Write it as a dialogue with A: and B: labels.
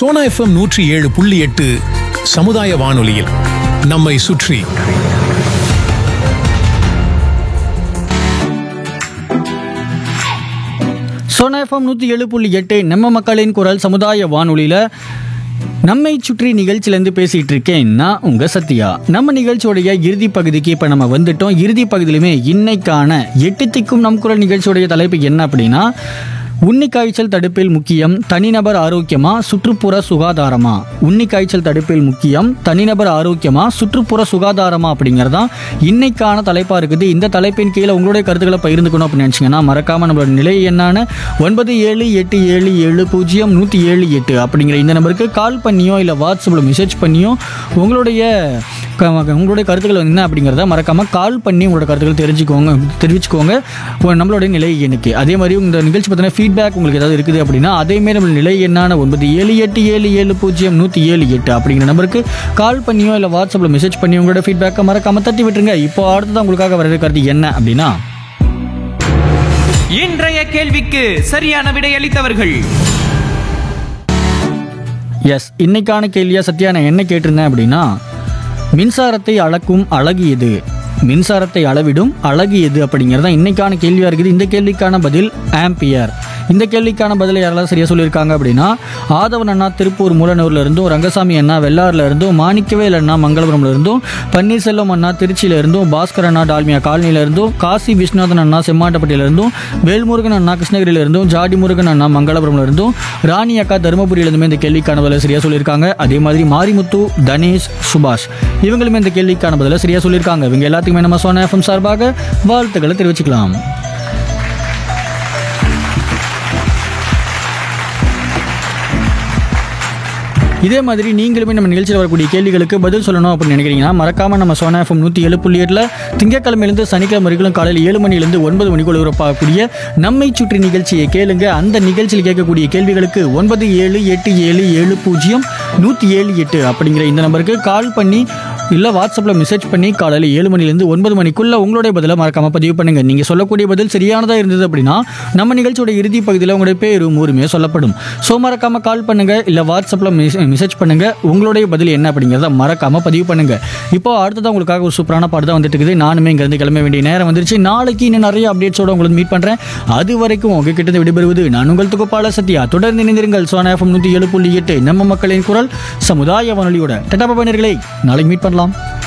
A: Sona FM நூற்றி ஏழு புள்ளி எட்டு சமுதாய வானொலியில் நம்மை சுற்றி
B: சோனா எஃப்எம் நூற்றி ஏழு புள்ளி எட்டு நம்ம மக்களின் குரல் சமுதாய வானொலியில் நம்மை சுற்றி நிகழ்ச்சியிலேருந்து பேசிகிட்டு இருக்கேன் நான் உங்கள் சத்யா நம்ம நிகழ்ச்சியோடைய இறுதி பகுதிக்கு இப்போ நம்ம வந்துட்டோம் இறுதி பகுதியிலுமே இன்னைக்கான எட்டு திக்கும் நம் குரல் நிகழ்ச்சியோடைய தலைப்பு என்ன அப்படின்னா உன்னி காய்ச்சல் தடுப்பில் முக்கியம் தனிநபர் ஆரோக்கியமா சுற்றுப்புற சுகாதாரமா உன்னி காய்ச்சல் தடுப்பில் முக்கியம் தனிநபர் ஆரோக்கியமா சுற்றுப்புற சுகாதாரமா அப்படிங்கிறதான் இன்னைக்கான தலைப்பா இருக்குது இந்த தலைப்பின் கீழே உங்களுடைய கருத்துக்களை பகிர்ந்துக்கணும் அப்படின்னு நினச்சிங்கன்னா மறக்காம நம்மளோட நிலை என்னான ஒன்பது ஏழு எட்டு ஏழு ஏழு பூஜ்ஜியம் நூற்றி ஏழு எட்டு அப்படிங்கிற இந்த நம்பருக்கு கால் பண்ணியோ இல்லை வாட்ஸ்அப்பில் மெசேஜ் பண்ணியோ உங்களுடைய க- உங்களுடைய கருத்துக்கள் என்ன அப்படிங்கிறத மறக்காம கால் பண்ணி உங்களோட கருத்துக்கள் தெரிஞ்சுக்கோங்க தெரிவிச்சுக்கோங்க உங்க- நம்மளுடைய நிலை எண்ணுக்கு அதே மாதிரி இந்த நிகழ்ச்சி பற்றின ஃபீட்பேக் உங்களுக்கு ஏதாவது இருக்குது அப்படின்னா அதேமாரி நம்ம நிலை எண்ணான ஒன்பது ஏழு எட்டு ஏழு ஏழு பூஜ்ஜியம் நூற்றி ஏழு எட்டு அப்படிங்கிற நம்பருக்கு கால் பண்ணியோ இல்லை வாட்ஸ்அப்பில் மெசேஜ் பண்ணி உங்களோட ஃபீட்பேக்கை மறக்காம தட்டி விட்டுருங்க இப்போ அடுத்ததான் உங்களுக்காக வர இருக்கிறது என்ன அப்படின்னா
C: இன்றைய கேள்விக்கு சரியான விடையளித்தவர்கள்
B: எஸ் இன்னைக்கான கேள்வியா சத்யா நான் என்ன கேட்டிருந்தேன் அப்படின்னா மின்சாரத்தை அளக்கும் அழகு எது மின்சாரத்தை அளவிடும் அழகு எது அப்படிங்கிறது தான் இன்னைக்கான கேள்வியாக இருக்குது இந்த கேள்விக்கான பதில் ஆம்பியர் இந்த கேள்விக்கான பதிலை யாரெல்லாம் சரியாக சொல்லியிருக்காங்க அப்படின்னா ஆதவன் அண்ணா திருப்பூர் மூலனூர்ல இருந்தும் ரங்கசாமி அண்ணா வெள்ளாறுல இருந்தும் மாணிக்கவேல் அண்ணா மங்களபுரம்ல இருந்தும் பன்னீர்செல்வம் அண்ணா திருச்சியில இருந்தும் பாஸ்கர் அண்ணா டால்மியா காலனியில இருந்தும் காசி விஸ்வநாதன் அண்ணா செம்மாட்டப்பட்டியில இருந்தும் வேல்முருகன் அண்ணா கிருஷ்ணகிரியில இருந்தும் ஜாடி முருகன் அண்ணா மங்களபுரம்ல இருந்தும் ராணி அக்கா தருமபுரியில இருந்துமே இந்த கேள்விக்கான பதிலை சரியா சொல்லியிருக்காங்க அதே மாதிரி மாரிமுத்து தனேஷ் சுபாஷ் இவங்களுமே இந்த கேள்விக்கான பதிலை சரியா சொல்லியிருக்காங்க இவங்க எல்லாத்துக்குமே நம்ம சோனா எஃப்எம் சார்பாக வாழ்த்துக்களை தெரிவிச்சுக்கலாம் இதே மாதிரி நீங்களுமே நம்ம நிகழ்ச்சியில் வரக்கூடிய கேள்விகளுக்கு பதில் சொல்லணும் அப்படின்னு நினைக்கிறீங்கன்னா மறக்காம நம்ம சோனா எஃப்எம் நூற்றி ஏழு புள்ளி எட்டில் திங்கக்கிழமையிலிருந்து சனிக்கிழமை வரைக்கும் காலையில் ஏழு மணிலேருந்து ஒன்பது மணிக்குள்ள ஒளிபரப்பாகக்கூடிய நம்மை சுற்றி நிகழ்ச்சியை கேளுங்க அந்த நிகழ்ச்சியில் கேட்கக்கூடிய கேள்விகளுக்கு ஒன்பது ஏழு எட்டு ஏழு ஏழு பூஜ்ஜியம் நூற்றி ஏழு எட்டு அப்படிங்கிற இந்த நம்பருக்கு கால் பண்ணி இல்லை வாட்ஸ்அப்பில் மெசேஜ் பண்ணி காலையில் ஏழு மணிலேருந்து ஒன்பது மணிக்குள்ள உங்களுடைய பதிலை மறக்காம பதிவு பண்ணுங்க நீங்கள் சொல்லக்கூடிய பதில் சரியானதாக இருந்தது அப்படின்னா நம்ம நிகழ்ச்சியோட இறுதி பகுதியில் உங்களுடைய பேரும் ஊருமே சொல்லப்படும் ஸோ மறக்காம கால் பண்ணுங்க இல்லை வாட்ஸ்அப்பில் மெசேஜ் பண்ணுங்க உங்களுடைய பதில் என்ன அப்படிங்கிறத மறக்காம பதிவு பண்ணுங்க இப்போ அடுத்ததான் உங்களுக்காக ஒரு சூப்பரான பாட்டு தான் வந்துட்டு இருக்குது நானுமே இங்கேருந்து கிளம்ப வேண்டிய நேரம் வந்துருச்சு நாளைக்கு இன்னும் நிறைய அப்டேட்ஸோட உங்களுக்கு மீட் பண்ணுறேன் அது வரைக்கும் உங்ககிட்ட இருந்து விடைபெறுவது நான் உங்கள் துகுப்பாள சத்யா தொடர்ந்து இணைந்திருங்கள் சோனா எஃப்எம் நூற்றி ஏழு புள்ளி எட்டு நம்ம மக்களின் குரல் சமுதாய வானொலியோட டட்டா பயனர்களே நாளைக்கு மீட் பண்ணலாம்